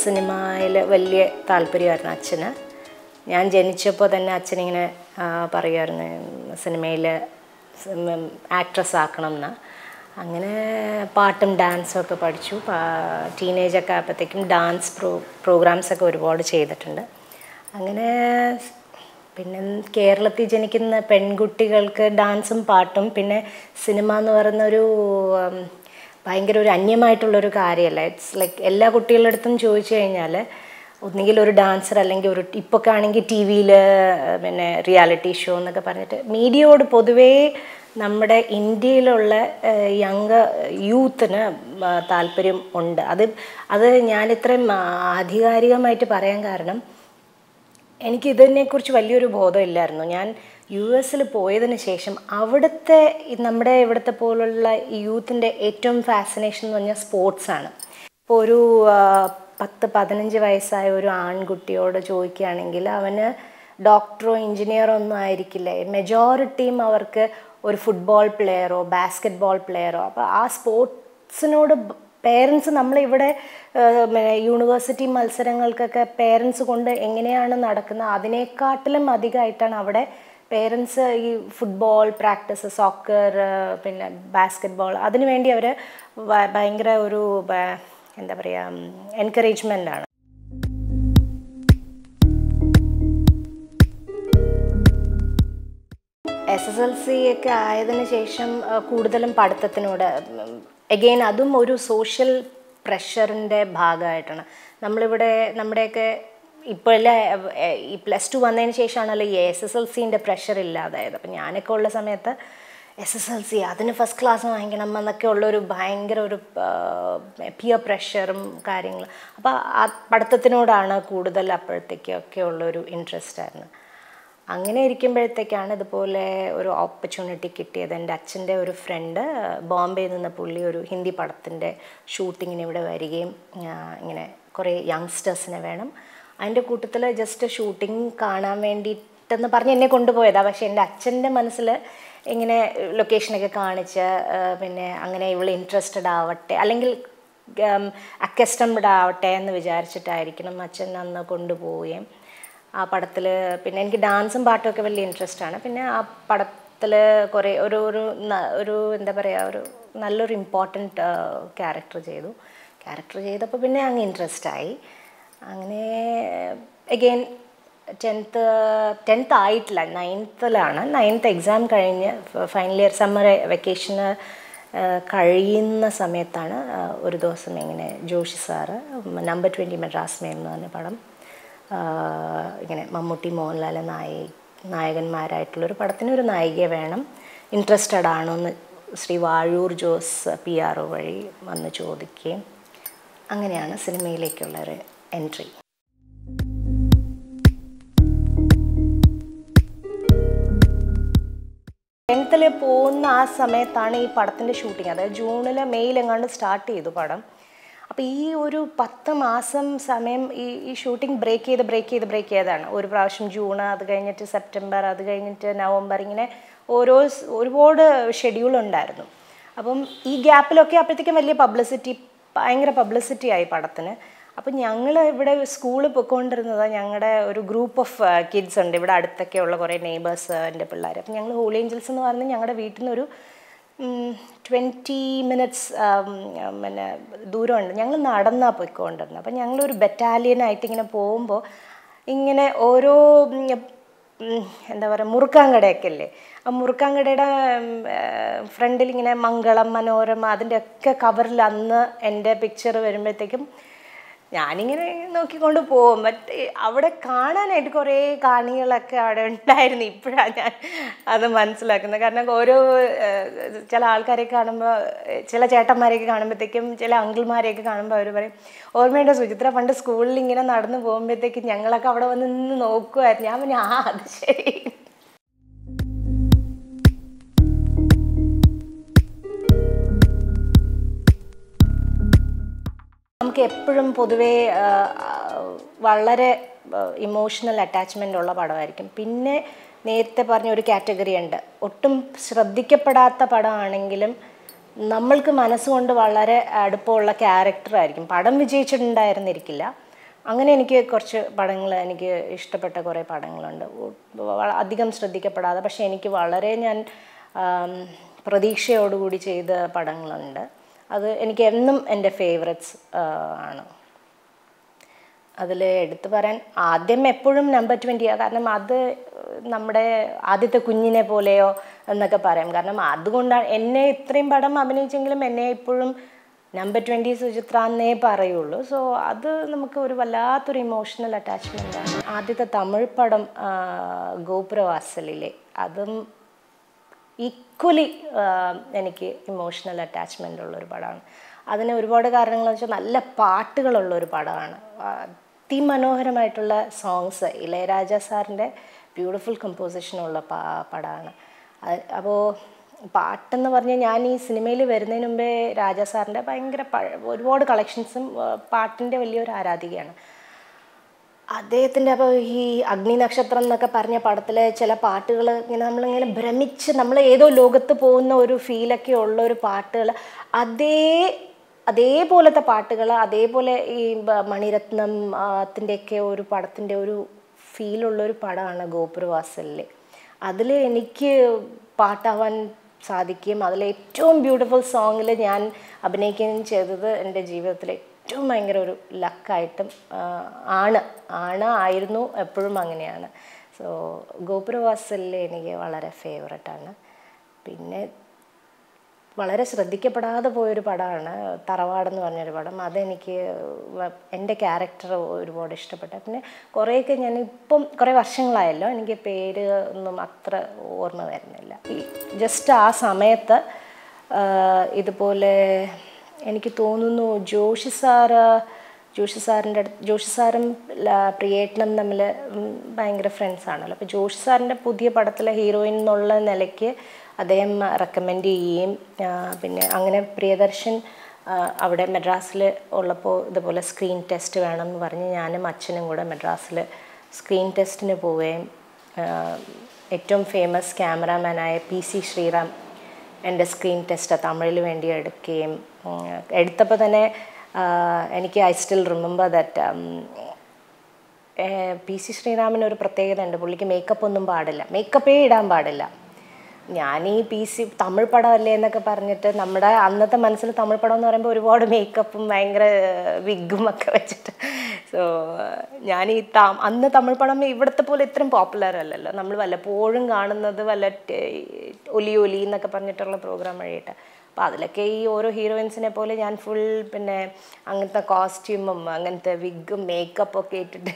സിനിമയിൽ വലിയ താല്പര്യമായിരുന്നു അച്ഛന് ഞാൻ ജനിച്ചപ്പോൾ തന്നെ അച്ഛനിങ്ങനെ ആ, പറയുമായിരുന്നു സിനിമയിൽ ആക്ട്രസ് ആക്കണം എന്ന് അങ്ങനെ പാട്ടും ഡാൻസും ഒക്കെ പഠിച്ചു ടീനേജൊക്കെ ആയപ്പോഴത്തേക്കും ഡാൻസ് പ്രോ പ്രോഗ്രാംസൊക്കെ ഒരുപാട് ചെയ്തിട്ടുണ്ട് അങ്ങനെ പിന്നെ കേരളത്തിൽ ജനിക്കുന്ന പെൺകുട്ടികൾക്ക് ഡാൻസും പാട്ടും പിന്നെ സിനിമ എന്ന് പറയുന്ന ഒരു ഉം, ഭയങ്കര ഒരു അന്യമായിട്ടുള്ളൊരു കാര്യമല്ല ഇറ്റ്സ് ലൈക്ക് എല്ലാ കുട്ടികളുടെ അടുത്തും ചോദിച്ചു കഴിഞ്ഞാൽ ഒന്നുകിൽ ഒരു ഡാൻസർ അല്ലെങ്കിൽ ഒരു ഇപ്പൊക്കെ ആണെങ്കിൽ ടി വിയിൽ പിന്നെ റിയാലിറ്റി ഷോ എന്നൊക്കെ പറഞ്ഞിട്ട് മീഡിയയോട് പൊതുവേ നമ്മുടെ ഇന്ത്യയിലുള്ള യങ് യൂത്തിന് താല്പര്യം ഉണ്ട് അത് അത് ഞാനിത്രയും ആധികാരികമായിട്ട് പറയാൻ കാരണം എനിക്ക് ഇതിനെക്കുറിച്ച് വലിയൊരു ബോധമില്ലായിരുന്നു ഞാൻ യു എസിൽ പോയതിന് ശേഷം അവിടുത്തെ ഈ നമ്മുടെ ഇവിടുത്തെ പോലുള്ള ഈ യൂത്തിൻ്റെ ഏറ്റവും ഫാസിനേഷൻ എന്ന് പറഞ്ഞാൽ സ്പോർട്സാണ് ഇപ്പോൾ ഒരു ആ, പത്ത് പതിനഞ്ച് വയസ്സായ ഒരു ആൺകുട്ടിയോട് ചോദിക്കുകയാണെങ്കിൽ അവന് ഡോക്ടറോ എഞ്ചിനീയറോ ഒന്നും ആയിരിക്കില്ല മെജോറിറ്റിയും അവർക്ക് ഒരു ഫുട്ബോൾ പ്ലെയറോ ബാസ്കറ്റ് ബോൾ പ്ലെയറോ അപ്പോൾ ആ സ്പോർട്സിനോട് പേരൻസ് നമ്മളിവിടെ യൂണിവേഴ്സിറ്റി മത്സരങ്ങൾക്കൊക്കെ പേരൻസ് കൊണ്ട് എങ്ങനെയാണ് നടക്കുന്നത് അതിനേക്കാട്ടിലും അധികമായിട്ടാണ് അവിടെ പേരൻസ് ഈ ഫുട്ബോൾ പ്രാക്ടീസ് സോക്കർ പിന്നെ ബാസ്കറ്റ് ബോൾ അതിനുവേണ്ടി അവർ ഭയങ്കര ഒരു ബ- എന്താ പറയുക എൻകറേജ്മെൻ്റ് ആണ് എസ് എസ് എൽ സി ഒക്കെ ആയതിനു ശേഷം ആ, കൂടുതലും പഠിത്തത്തിനോട് എഗെയിൻ അതും ഒരു സോഷ്യൽ പ്രഷറിൻ്റെ ഭാഗമായിട്ടാണ് നമ്മളിവിടെ നമ്മുടെയൊക്കെ ഇപ്പോഴല്ലേ ഈ പ്ലസ് ടു വന്നതിന് ശേഷമാണല്ലോ ഈ എസ് എസ് എൽ സിൻ്റെ പ്രഷർ ഇല്ലാതായത് അപ്പം ഞാനൊക്കെ ഉള്ള സമയത്ത് എസ് എസ് എൽ സി അതിന് ഫസ്റ്റ് ക്ലാസ് വാങ്ങിക്കണം എന്നൊക്കെ ഉള്ളൊരു ഭയങ്കര ഒരു പിയർ പ്രഷറും കാര്യങ്ങളും അപ്പോൾ ആ പഠിത്തത്തിനോടാണ് കൂടുതൽ അപ്പോഴത്തേക്കൊക്കെ ഉള്ളൊരു ഇൻട്രസ്റ്റ് ആയിരുന്നു അങ്ങനെ ഇരിക്കുമ്പോഴത്തേക്കാണ് ഇതുപോലെ ഒരു ഓപ്പർച്യൂണിറ്റി കിട്ടിയത് എൻ്റെ അച്ഛൻ്റെ ഒരു ഫ്രണ്ട് ബോംബെയിൽ നിന്ന് പുള്ളി ഒരു ഹിന്ദി പടത്തിൻ്റെ ഷൂട്ടിങ്ങിന് ഇവിടെ വരികയും ആ, ഇങ്ങനെ കുറേ യങ്സ്റ്റേഴ്സിനെ വേണം അതിൻ്റെ കൂട്ടത്തിൽ ജസ്റ്റ് ഷൂട്ടിംഗ് കാണാൻ വേണ്ടിയിട്ടെന്ന് പറഞ്ഞ് എന്നെ കൊണ്ടുപോയതാണ് പക്ഷേ എൻ്റെ അച്ഛൻ്റെ മനസ്സിൽ ഇങ്ങനെ ലൊക്കേഷനൊക്കെ കാണിച്ച് ആ, പിന്നെ അങ്ങനെ ഇവൾ ഇൻട്രസ്റ്റഡ് ആവട്ടെ അല്ലെങ്കിൽ അക്കസ്റ്റംഡ് ആവട്ടെ എന്ന് വിചാരിച്ചിട്ടായിരിക്കണം അച്ഛൻ അന്ന് കൊണ്ടുപോവുകയും ആ പടത്തിൽ പിന്നെ എനിക്ക് ഡാൻസും പാട്ടും ഒക്കെ വലിയ ഇൻട്രസ്റ്റ് ആണ് പിന്നെ ആ പടത്തിൽ കുറേ ഒരു ഒരു ന- ഒരു എന്താ പറയുക ഒരു നല്ലൊരു ഇമ്പോർട്ടൻറ്റ് ക്യാരക്ടർ ചെയ്തു ക്യാരക്ടർ ചെയ്തപ്പോൾ പിന്നെ അങ്ങ് ഇൻട്രസ്റ്റ് ആയി അങ്ങനെ അഗെയിൻ ടെൻത്ത് ടെൻത്ത് ആയിട്ടില്ല നയൻത്തിലാണ് നയൻത്ത് എക്സാം കഴിഞ്ഞ് ഫൈനൽ ഇയർ സമ്മർ വെക്കേഷന് കഴിയുന്ന സമയത്താണ് ആ, ഒരു ദിവസം ഇങ്ങനെ Joshi sir number twenty Madras mail എന്ന് പറഞ്ഞ പടം ആ, ഇങ്ങനെ മമ്മൂട്ടി മോഹൻലാൽ നായ നായകന്മാരായിട്ടുള്ളൊരു പടത്തിന് ഒരു നായികയെ വേണം ഇൻട്രസ്റ്റഡ് ആണോ എന്ന് Sree Vazhoor Jose P R O വഴി വന്ന് ചോദിക്കുകയും അങ്ങനെയാണ് സിനിമയിലേക്കുള്ള ഒരു എൻട്രി ടെൻത്തിൽ പോകുന്ന ആ സമയത്താണ് ഈ പടത്തിൻ്റെ ഷൂട്ടിംഗ് അതായത് ജൂണിൽ മെയിൽ എങ്ങാണ്ട് സ്റ്റാർട്ട് ചെയ്തു പടം അപ്പോൾ ഈ ഒരു പത്ത് മാസം സമയം ഈ ഈ ഷൂട്ടിംഗ് ബ്രേക്ക് ചെയ്ത് ബ്രേക്ക് ചെയ്ത് ബ്രേക്ക് ചെയ്തതാണ് ഒരു പ്രാവശ്യം ജൂൺ അത് കഴിഞ്ഞിട്ട് സെപ്റ്റംബർ അത് കഴിഞ്ഞിട്ട് നവംബർ ഇങ്ങനെ ഓരോ സ് ഒരുപാട് ഷെഡ്യൂൾ ഉണ്ടായിരുന്നു അപ്പം ഈ ഗ്യാപ്പിലൊക്കെ അപ്പോഴത്തേക്കും വലിയ പബ്ലിസിറ്റി ഭയങ്കര പബ്ലിസിറ്റി ആയി പടത്തിന് അപ്പം ഞങ്ങൾ ഇവിടെ സ്കൂളിൽ പൊയ്ക്കൊണ്ടിരുന്നത് ഞങ്ങളുടെ ഒരു ഗ്രൂപ്പ് ഓഫ് കിഡ്സ് ഉണ്ട് ഇവിടെ അടുത്തൊക്കെ ഉള്ള കുറേ നെയ്ബേഴ്സ് എൻ്റെ പിള്ളേർ അപ്പം ഞങ്ങൾ ഹോളി ഏഞ്ചൽസ് എന്ന് പറഞ്ഞ് ഞങ്ങളുടെ വീട്ടിൽ നിന്ന് ഒരു ട്വൻറ്റി മിനിറ്റ്സ് പിന്നെ ദൂരമുണ്ട് ഞങ്ങൾ നടന്നാണ് പോയിക്കൊണ്ടിരുന്നത് അപ്പം ഞങ്ങളൊരു ബറ്റാലിയനായിട്ട് ഇങ്ങനെ പോകുമ്പോൾ ഇങ്ങനെ ഓരോ ഉം, ഉം, എന്താ പറയുക മുറുക്കാങ്കടയൊക്കെ അല്ലേ ആ മുറുക്കാങ്കടയുടെ ഫ്രണ്ടിൽ ഇങ്ങനെ മംഗളം മനോരമ അതിൻ്റെ ഒക്കെ കവറിൽ അന്ന് എൻ്റെ പിക്ചർ വരുമ്പോഴത്തേക്കും ഞാനിങ്ങനെ നോക്കിക്കൊണ്ട് പോകും മറ്റേ അവിടെ കാണാനായിട്ട് കുറേ കാണികളൊക്കെ അവിടെ ഉണ്ടായിരുന്നു ഇപ്പോഴാണ് ഞാൻ അത് മനസ്സിലാക്കുന്നത് കാരണം ഓരോ ഏഹ്, ചില ആൾക്കാരെ കാണുമ്പോൾ ചില ചേട്ടന്മാരെയൊക്കെ കാണുമ്പോഴത്തേക്കും ചില അങ്കിൾമാരെയൊക്കെ കാണുമ്പോൾ അവർ പറയും ഓർമ്മയുണ്ട് സുചിത്ര പണ്ട് സ്കൂളിൽ ഇങ്ങനെ നടന്നു പോകുമ്പോഴത്തേക്കും ഞങ്ങളൊക്കെ അവിടെ വന്ന് നിന്ന് നോക്കുമായിരുന്നു ഞാൻ പറഞ്ഞു ആ അത് ശരി നമുക്ക് എപ്പോഴും പൊതുവേ ആ, ആ, വളരെ ഇമോഷണൽ അറ്റാച്ച്മെൻ്റ് ഉള്ള പടമായിരിക്കും പിന്നെ നേരത്തെ പറഞ്ഞ ഒരു കാറ്റഗറി ഉണ്ട് ഒട്ടും ശ്രദ്ധിക്കപ്പെടാത്ത പടമാണെങ്കിലും നമ്മൾക്ക് മനസ്സുകൊണ്ട് വളരെ അടുപ്പമുള്ള ക്യാരക്ടറായിരിക്കും പടം വിജയിച്ചിട്ടുണ്ടായിരുന്നിരിക്കില്ല അങ്ങനെ എനിക്ക് കുറച്ച് പടങ്ങൾ എനിക്ക് ഇഷ്ടപ്പെട്ട കുറേ പടങ്ങളുണ്ട് ഒ- വ- അധികം ശ്രദ്ധിക്കപ്പെടാതെ പക്ഷേ എനിക്ക് വളരെ ഞാൻ ആം, പ്രതീക്ഷയോടുകൂടി ചെയ്ത പടങ്ങളുണ്ട് അത് എനിക്ക് എന്നും എൻ്റെ ഫേവററ്റ്സ് ആണ് അതിൽ എടുത്തു പറയാൻ ആദ്യം എപ്പോഴും നമ്പർ ട്വൻറ്റിയാണ് കാരണം അത് നമ്മുടെ ആദ്യത്തെ കുഞ്ഞിനെ പോലെയോ എന്നൊക്കെ പറയാം കാരണം അതുകൊണ്ടാണ് എന്നെ ഇത്രയും പടം അഭിനയിച്ചെങ്കിലും എന്നെ ഇപ്പോഴും നമ്പർ ട്വൻറ്റി സുചിത്ര എന്നേ പറയുള്ളൂ സോ അത് നമുക്ക് ഒരു വല്ലാത്തൊരു ഇമോഷണൽ അറ്റാച്ച്മെൻ്റ് ആണ് ആദ്യത്തെ തമിഴ് പടം ആ, ഗോപുരവാസലിലെ അതും ഈക്വലി എനിക്ക് ഇമോഷണൽ അറ്റാച്ച്മെൻ്റ് ഉള്ളൊരു പടമാണ് അതിന് ഒരുപാട് കാരണങ്ങൾ വെച്ചാൽ നല്ല പാട്ടുകളുള്ള ഒരു പടമാണ് അതിമനോഹരമായിട്ടുള്ള സോങ്സ് ഇളയരാജ സാറിൻ്റെ ബ്യൂട്ടിഫുൾ കമ്പോസിഷനുള്ള പാ പടമാണ് അപ്പോൾ പാട്ടെന്ന് പറഞ്ഞാൽ ഞാൻ ഈ സിനിമയിൽ വരുന്നതിന് മുമ്പേ രാജാ സാറിൻ്റെ ഭയങ്കര പഴ- ഒരുപാട് കളക്ഷൻസും പാട്ടിൻ്റെ വലിയൊരു ആരാധികയാണ് അദ്ദേഹത്തിൻ്റെ അപ്പോൾ ഈ അഗ്നി നക്ഷത്രം എന്നൊക്കെ പറഞ്ഞ പടത്തിലെ ചില പാട്ടുകൾ ഇങ്ങനെ നമ്മളിങ്ങനെ ഭ്രമിച്ച് നമ്മൾ ഏതോ ലോകത്ത് പോകുന്ന ഒരു ഫീലൊക്കെ ഉള്ള ഒരു പാട്ടുകൾ അതേ അതേപോലത്തെ പാട്ടുകൾ അതേപോലെ ഈ ബ- മണിരത്നം ത്തിൻ്റെയൊക്കെ ഒരു പടത്തിൻ്റെ ഒരു ഫീലുള്ള ഒരു പടമാണ് ഗോപുരവാസലിൽ അതിൽ എനിക്ക് പാട്ടാവാൻ സാധിക്കുകയും അതിൽ ഏറ്റവും ബ്യൂട്ടിഫുൾ സോങ്ങിൽ ഞാൻ അഭിനയിക്കുകയും ചെയ്തത് എൻ്റെ ജീവിതത്തിലെ ഏറ്റവും ഭയങ്കര ഒരു ലക്കായിട്ടും ആണ് ആണ് ആയിരുന്നു എപ്പോഴും അങ്ങനെയാണ് സോ ഗോപുരവാസലിൽ എനിക്ക് വളരെ ഫേവററ്റാണ് പിന്നെ വളരെ ശ്രദ്ധിക്കപ്പെടാതെ പോയൊരു പടമാണ് തറവാടെന്ന് പറഞ്ഞൊരു പടം അതെനിക്ക് വ- എൻ്റെ ക്യാരക്ടർ ഒരുപാട് ഇഷ്ടപ്പെട്ട പിന്നെ കുറേയൊക്കെ ഞാൻ ഇപ്പം കുറേ വർഷങ്ങളായല്ലോ എനിക്ക് പേര് ഒന്നും അത്ര ഓർമ്മ വരുന്നില്ല ജസ്റ്റ് ആ സമയത്ത് ആ, ഇതുപോലെ എനിക്ക് തോന്നുന്നു ജോഷി സാറ് ജോഷി സാറിൻ്റെ അടുത്ത് ജോഷി സാറും ല- പ്രിയേട്ടനും തമ്മിൽ ഭയങ്കര ഫ്രണ്ട്സ് ആണല്ലോ അപ്പോൾ ജോഷി സാറിൻ്റെ പുതിയ പടത്തിലെ ഹീറോയിൻ എന്നുള്ള നിലയ്ക്ക് അദ്ദേഹം റെക്കമെൻഡ് ചെയ്യുകയും ആ, പിന്നെ അങ്ങനെ പ്രിയദർശൻ ആ, അവിടെ മെഡ്രാസിൽ ഉള്ളപ്പോൾ ഇതുപോലെ സ്ക്രീൻ ടെസ്റ്റ് വേണം എന്ന് പറഞ്ഞ് ഞാനും അച്ഛനും കൂടെ മെഡ്രാസിൽ സ്ക്രീൻ ടെസ്റ്റിന് പോവുകയും ആ, ഏറ്റവും ഫേമസ് ക്യാമറാമാനായ പി സി ശ്രീറാം എൻ്റെ സ്ക്രീൻ ടെസ്റ്റ് തമിഴിൽ വേണ്ടി എടുക്കുകയും ഉം, എടുത്തപ്പോൾ തന്നെ ആ, എനിക്ക് I still remember that P C ശ്രീറാമിന് ഒരു പ്രത്യേകത ഉണ്ട് പുള്ളിക്ക് മേക്കപ്പ് ഒന്നും പാടില്ല മേക്കപ്പേ ഇടാൻ പാടില്ല ഞാൻ ഈ പി സി തമിഴ് പടമല്ലേ എന്നൊക്കെ പറഞ്ഞിട്ട് നമ്മുടെ അന്നത്തെ മനസ്സിൽ തമിഴ് പടം എന്ന് പറയുമ്പോൾ ഒരുപാട് മേക്കപ്പും ഭയങ്കര വിഗും ഒക്കെ വെച്ചിട്ട് സോ ഞാൻ ഈ ത അന്ന് തമിഴ് പടം ഇവിടുത്തെ പോലെ ഇത്രയും പോപ്പുലർ അല്ലല്ലോ നമ്മൾ വല്ലപ്പോഴും കാണുന്നത് വല്ല ടെ- ഒലി ഒലി എന്നൊക്കെ പറഞ്ഞിട്ടുള്ള പ്രോഗ്രാം വഴിയിട്ട് അപ്പോൾ അതിലൊക്കെ ഈ ഓരോ ഹീറോയിൻസിനെ പോലെ ഞാൻ ഫുൾ പിന്നെ അങ്ങനത്തെ കോസ്റ്റ്യൂമും അങ്ങനത്തെ വിഗും മേക്കപ്പ് ഒക്കെ ഇട്ടിട്ട്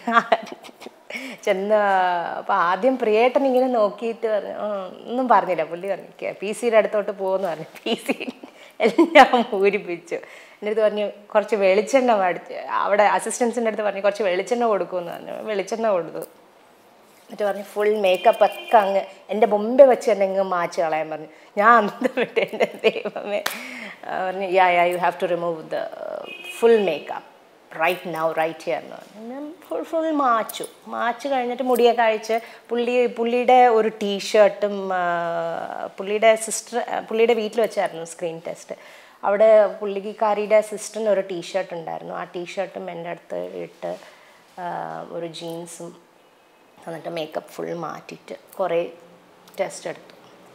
ചെന്ന് അപ്പോൾ ആദ്യം പ്രിയേട്ടൻ ഇങ്ങനെ നോക്കിയിട്ട് പറഞ്ഞു "ഉം, ഒന്നും പറഞ്ഞില്ല പുള്ളി പറഞ്ഞു പി സിയുടെ അടുത്തോട്ട് പോകുമെന്ന് പറഞ്ഞു പി സി എല്ലാം ഊരിപ്പിച്ചു എൻ്റെ അടുത്ത് പറഞ്ഞു കുറച്ച് വെളിച്ചെണ്ണ മേടിച്ച് അവിടെ അസിസ്റ്റൻസിൻ്റെ അടുത്ത് പറഞ്ഞു കുറച്ച് വെളിച്ചെണ്ണ കൊടുക്കുമെന്ന് പറഞ്ഞു വെളിച്ചെണ്ണ കൊടുത്തു എന്നിട്ട് പറഞ്ഞു ഫുൾ മേക്കപ്പ് ഒക്കെ അങ്ങ് എൻ്റെ മുമ്പേ വെച്ച് തന്നെ അങ്ങ് മാച്ച് കളയാൻ പറഞ്ഞു ഞാൻ അന്തം വിട്ട് എൻ്റെ ദൈവമേ ആ, പറഞ്ഞു ya ya you have to remove the full makeup right now right here എന്ന് പറഞ്ഞു ഞാൻ ഫുൾ ഫുൾ മാച്ചു മാച്ച് കഴിഞ്ഞിട്ട് മുടിയൊക്കെ അഴിച്ച് പുള്ളി പുള്ളിയുടെ ഒരു ടീഷർട്ടും പുള്ളിയുടെ സിസ്റ്റർ പുള്ളിയുടെ വീട്ടിൽ വെച്ചായിരുന്നു സ്ക്രീൻ ടെസ്റ്റ് അവിടെ പുള്ളിക്കാരിയുടെ സിസ്റ്ററിന് ഒരു ടീഷർട്ട് ഉണ്ടായിരുന്നു ആ ടീഷർട്ടും എൻ്റെ അടുത്ത് ഇട്ട് ആ, ഒരു ജീൻസും എന്നിട്ട് മേക്കപ്പ് ഫുൾ മാറ്റിയിട്ട് കുറേ ടെസ്റ്റ് എടുത്തു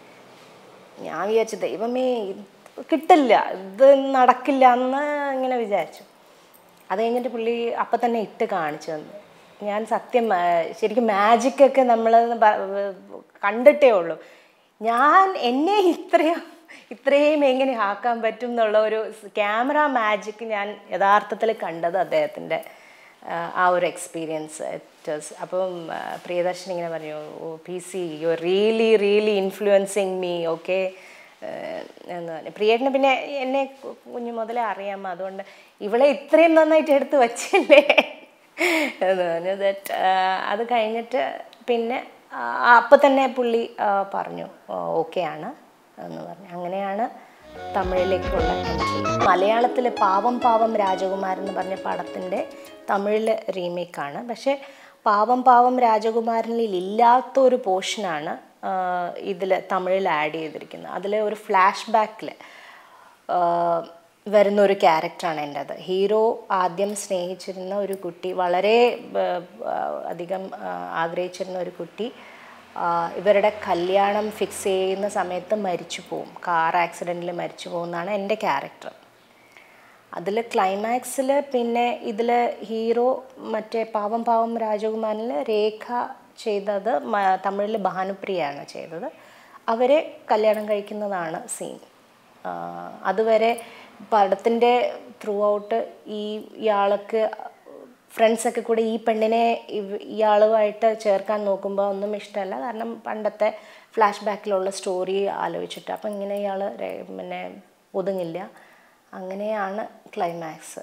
ഞാൻ വിചാരിച്ചു ദൈവമേ ഇത് കിട്ടില്ല ഇത് നടക്കില്ല എന്ന് ഇങ്ങനെ വിചാരിച്ചു അത് കഴിഞ്ഞിട്ട് പുള്ളി അപ്പം തന്നെ ഇട്ട് കാണിച്ചു തന്നു ഞാൻ സത്യം ആ, ശരിക്കും മാജിക്കൊക്കെ നമ്മൾ കണ്ടിട്ടേ ഉള്ളൂ ഞാൻ എന്നെ ഇത്രയും ഇത്രയും എങ്ങനെ ആക്കാൻ പറ്റും എന്നുള്ള ഒരു ക്യാമറ മാജിക് ഞാൻ യഥാർത്ഥത്തിൽ കണ്ടത് അദ്ദേഹത്തിൻ്റെ ആ ഒരു എക്സ്പീരിയൻസ് ഇറ്റേഴ്സ് അപ്പം ആ, പ്രിയദർശൻ ഇങ്ങനെ പറഞ്ഞു oh P C you really really influencing me okay എന്ന് പറഞ്ഞു പ്രിയേട്ടന് പിന്നെ എന്നെ കു- കുഞ്ഞു മുതലേ അറിയാം അതുകൊണ്ട് ഇവളെ ഇത്രയും നന്നായിട്ട് എടുത്ത് വച്ചല്ലേ എന്ന് പറഞ്ഞു ദറ്റ് അത് കഴിഞ്ഞിട്ട് പിന്നെ ആ, അപ്പം തന്നെ പുള്ളി ആ, പറഞ്ഞു ഓക്കെ ആണ് എന്ന് പറഞ്ഞു അങ്ങനെയാണ് തമിഴിലേക്കുള്ള എൻട്രി മലയാളത്തിലെ പാവം പാവം രാജകുമാരൻ എന്ന് പറഞ്ഞ പടത്തിൻ്റെ തമിഴിൽ റീമേക്കാണ് പക്ഷേ പാവം പാവം രാജകുമാരനിൽ ഇല്ലാത്ത ഒരു പോർഷനാണ് ഇതിൽ തമിഴിൽ ആഡ് ചെയ്തിരിക്കുന്നത് അതിൽ ഒരു ഫ്ലാഷ് ബാക്കിൽ വരുന്ന ഒരു ക്യാരക്ടറാണ് എൻ്റെത് ഹീറോ ആദ്യം സ്നേഹിച്ചിരുന്ന ഒരു കുട്ടി വളരെ ബ- ബ- അധികം ആ, ആഗ്രഹിച്ചിരുന്ന ഒരു കുട്ടി ആ, ഇവരുടെ കല്യാണം ഫിക്സ് ചെയ്യുന്ന സമയത്ത് മരിച്ചു പോവും കാർ ആക്സിഡൻറ്റിൽ മരിച്ചു പോകുന്നതാണ് എൻ്റെ ക്യാരക്ടർ അതിൽ ക്ലൈമാക്സിൽ പിന്നെ ഇതിൽ ഹീറോ മറ്റേ പാവം പാവം രാജകുമാരനിൽ രേഖ ചെയ്തത് മ- തമിഴിൽ ഭാനുപ്രിയയാണ് ചെയ്തത് അവരെ കല്യാണം കഴിക്കുന്നതാണ് സീൻ അതുവരെ പടത്തിൻ്റെ ത്രൂ ഔട്ട് ഈ ഇയാൾക്ക് ഫ്രണ്ട്സൊക്കെ കൂടെ ഈ പെണ്ണിനെ ഇവ് ഇയാളുമായിട്ട് ചേർക്കാൻ നോക്കുമ്പോൾ ഒന്നും ഇഷ്ടമല്ല കാരണം പണ്ടത്തെ ഫ്ലാഷ് ബാക്കിലുള്ള സ്റ്റോറി ആലോചിച്ചിട്ട് അപ്പം ഇങ്ങനെ ഇയാൾ പിന്നെ ഒതുങ്ങില്ല അങ്ങനെയാണ് ക്ലൈമാക്സ്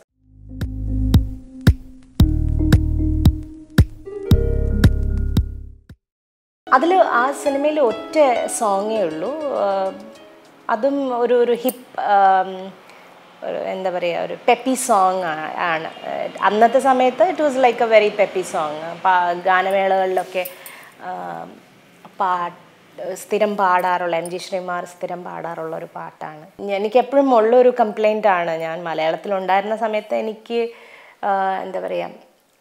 അതിൽ ആ സിനിമയിൽ ഒറ്റ സോങ്ങേ ഉള്ളൂ ആഹ് അതും ഒരു ഒരു ഹിപ്പ് ഒരു എന്താ പറയുക ഒരു പെപ്പി സോങ് ആണ് ആഹ് അന്നത്തെ സമയത്ത് it was like a very peppy song ഗാനമേളകളിലൊക്കെ ആഹ് പാട്ട് സ്ഥിരം പാടാറുള്ള എം ജി ശ്രീകുമാർ സ്ഥിരം പാടാറുള്ള ഒരു പാട്ടാണ് എനിക്ക് എപ്പോഴും ഉള്ള ഒരു കംപ്ലൈൻ്റ് ആണ് ഞാൻ മലയാളത്തിലുണ്ടായിരുന്ന സമയത്ത് എനിക്ക് ആഹ് എന്താ പറയുക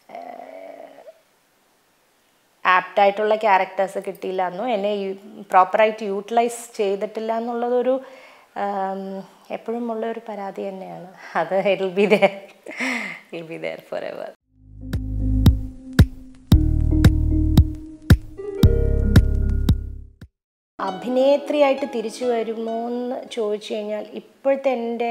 ആപ്റ്റായിട്ടുള്ള ക്യാരക്ടേഴ്സ് കിട്ടിയില്ല എന്നോ എന്നെ പ്രോപ്പറായിട്ട് യൂട്ടിലൈസ് ചെയ്തിട്ടില്ല എന്നുള്ളതൊരു ആം, എപ്പോഴും ഉള്ള ഒരു പരാതി തന്നെയാണ് അത് it be there it be there forever അഭിനേത്രിയായിട്ട് തിരിച്ചു വരുമോ എന്ന് ചോദിച്ചു കഴിഞ്ഞാൽ ഇപ്പോഴത്തെ എൻ്റെ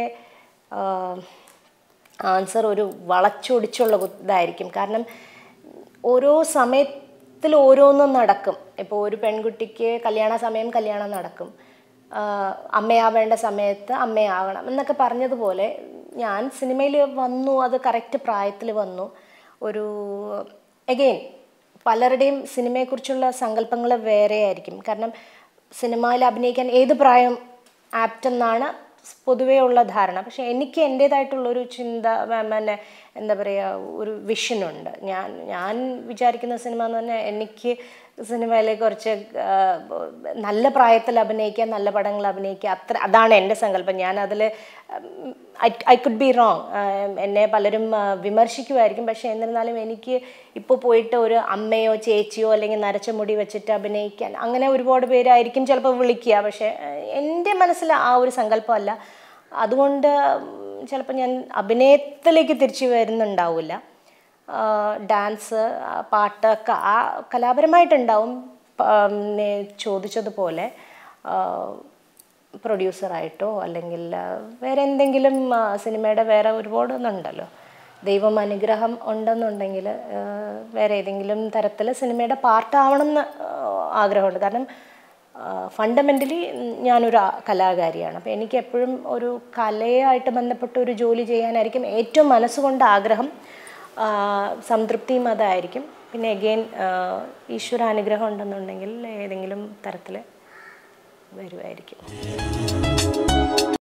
ആൻസർ ഒരു വളച്ചൊടിച്ചുള്ള കു- ഇതായിരിക്കും കാരണം ഓരോ സമയത്തിൽ ഓരോന്നും നടക്കും ഇപ്പോൾ ഒരു പെൺകുട്ടിക്ക് കല്യാണ സമയം കല്യാണം നടക്കും ആഹ് അമ്മയാവേണ്ട സമയത്ത് അമ്മയാവണം എന്നൊക്കെ പറഞ്ഞതുപോലെ ഞാൻ സിനിമയിൽ വന്നു അത് കറക്റ്റ് പ്രായത്തിൽ വന്നു ഒരു എഗെയിൻ പലരുടെയും സിനിമയെക്കുറിച്ചുള്ള സങ്കല്പങ്ങൾ വേറെ ആയിരിക്കും കാരണം സിനിമയിൽ അഭിനയിക്കാൻ ഏത് പ്രായം ആപ്റ്റ് എന്നാണ് പൊതുവേ ഉള്ള ധാരണ പക്ഷെ എനിക്ക് എൻ്റേതായിട്ടുള്ളൊരു ചിന്ത മ- പിന്നെ എന്താ പറയുക ഒരു വിഷനുണ്ട് ഞാൻ ഞാൻ വിചാരിക്കുന്ന സിനിമ എന്ന് പറഞ്ഞാൽ എനിക്ക് സിനിമയിലെ കുറച്ച് ആ, നല്ല പ്രായത്തിൽ അഭിനയിക്കുക നല്ല പടങ്ങൾ അഭിനയിക്കുക അത്ര അതാണ് എൻ്റെ സങ്കല്പം ഞാൻ അതിൽ ഐ കുഡ് ബി റോങ് എന്നെ പലരും ആ, വിമർശിക്കുമായിരിക്കും പക്ഷേ എന്നിരുന്നാലും എനിക്ക് ഇപ്പോൾ പോയിട്ട് ഒരു അമ്മയോ ചേച്ചിയോ അല്ലെങ്കിൽ നരച്ച മുടി വെച്ചിട്ട് അഭിനയിക്കാൻ അങ്ങനെ ഒരുപാട് പേരായിരിക്കും ചിലപ്പോൾ വിളിക്കുക പക്ഷേ ആ, എൻ്റെ മനസ്സിൽ ആ ഒരു സങ്കല്പമല്ല അതുകൊണ്ട് ചിലപ്പോൾ ഞാൻ അഭിനയത്തിലേക്ക് തിരിച്ചു വരുന്നുണ്ടാവില്ല ഡാൻസ് പാട്ടൊക്കെ ആ കലാപരമായിട്ടുണ്ടാവും പ- ഉം, നേ ചോദിച്ചതുപോലെ പ്രൊഡ്യൂസറായിട്ടോ അല്ലെങ്കിൽ ആ, വേറെ എന്തെങ്കിലും ആ, സിനിമയുടെ വേറെ ഒരുപാട് ഒന്നുണ്ടല്ലോ ദൈവം അനുഗ്രഹം ഉണ്ടെന്നുണ്ടെങ്കിൽ ആ, വേറെ ഏതെങ്കിലും തരത്തിൽ സിനിമയുടെ പാർട്ടാവണം എന്ന് ആഗ്രഹമുണ്ട് കാരണം ഫണ്ടമെൻ്റലി ഞാനൊരു ആ- കലാകാരിയാണ് അപ്പോൾ എനിക്ക് എപ്പോഴും ഒരു കലയായിട്ട് ബന്ധപ്പെട്ട ഒരു ജോലി ചെയ്യാനായിരിക്കും ഏറ്റവും മനസ്സുകൊണ്ട് ആഗ്രഹം ആ, സംതൃപ്തിയും അതായിരിക്കും പിന്നെ എഗെയിൻ ഈശ്വര അനുഗ്രഹം ഉണ്ടെന്നുണ്ടെങ്കിൽ ഏതെങ്കിലും തരത്തിൽ വരുമായിരിക്കും